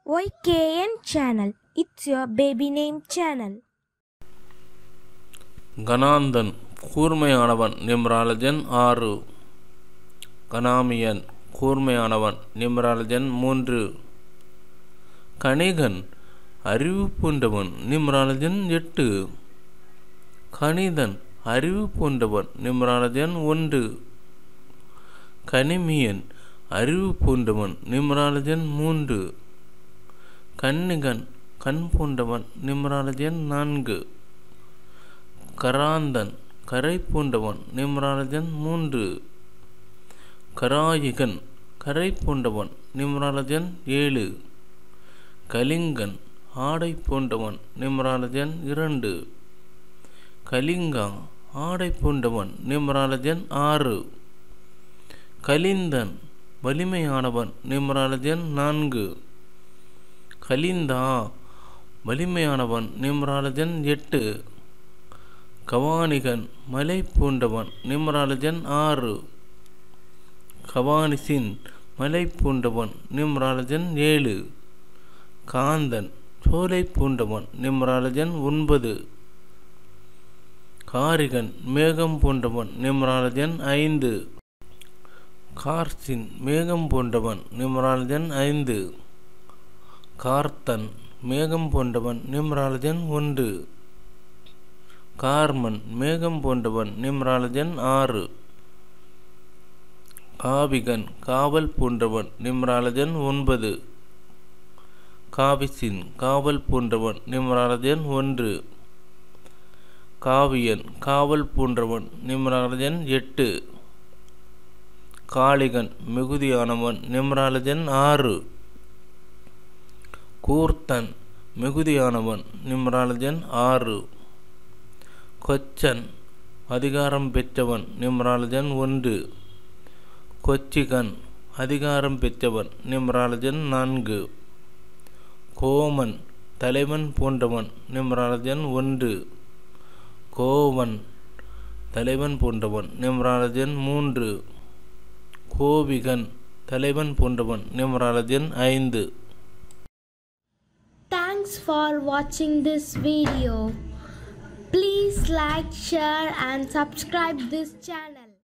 YKN channel. It's your baby name channel. கனாந்தன் கூர்மையானவன் நிம்ராலஜன் ஆறு கனாமியன் கூர்மையானவன் நிம்ராலஜன் மூன்று கணிகன் அறிவு பூண்டவன் நிம்ராலஜன் எட்டு கணிதன் அறிவு பூண்டவன் நிம்ராலஜன் ஒன்று கனிமியன் அறிவு பூண்டவன் நிம்ராலஜன் மூன்று கன்னிகன் கண் பூண்டவன் நிம்ராலஜன் நான்கு கராந்தன் கரை பூண்டவன் நிம்ராலஜன் மூன்று கராயிகன் கரை பூண்டவன் நிம்ராலஜன் ஏழு கலிங்கன் ஆடை பூண்டவன் நிம்ராலஜன் இரண்டு கலிங்கா ஆடை பூண்டவன் நிம்ராலஜன் ஆறு கலிந்தன் வலிமையானவன் நிம்ராலஜன் நான்கு கலிந்தா வலிமையானவன் நிம்ராலஜன் எட்டு கவானிகன் மலை பூண்டவன் நிம்ராலஜன் ஆறு கவானிசின் மலை பூண்டவன் நிம்ராலஜன் ஏழு காந்தன் சோலை பூண்டவன் நிம்ராலஜன் ஒன்பது காரிகன் மேகம் பூண்டவன் நிம்ராலஜன் ஐந்து கார்சின் மேகம் பூண்டவன் நிம்ராலஜன் ஐந்து கார்த்தன் மேகம் பூண்டவன் நிம்ராலஜன் ஒன்று கார்மன் மேகம் பூண்டவன் நிம்ராலஜன் ஆறு காவிகன் காவல் பூண்டவன் நிம்ராலஜன் ஒன்பது காவிசின் காவல் பூண்டவன் நிம்ராலஜன் ஒன்று காவியன் காவல் பூண்டவன் நிம்ராலஜன் எட்டு காளிகன் மிகுதியானவன் நிம்ராலஜன் ஆறு கூர்த்தன் மிகுதியானவன் நிம்ராலஜன் ஆறு கொச்சன் அதிகாரம் பெற்றவன் நிம்ராலஜன் ஒன்று கொச்சிகன் அதிகாரம் பெற்றவன் நிம்ராலஜன் நான்கு கோமன் தலைவன் போன்றவன் நிம்ராலஜன் ஒன்று கோவன் தலைவன் போன்றவன் நிம்ராலஜன் மூன்று கோவிகன் தலைவன் போன்றவன் நிம்ராலஜன் ஐந்து Thanks for watching this video. Please like, share, and subscribe this channel.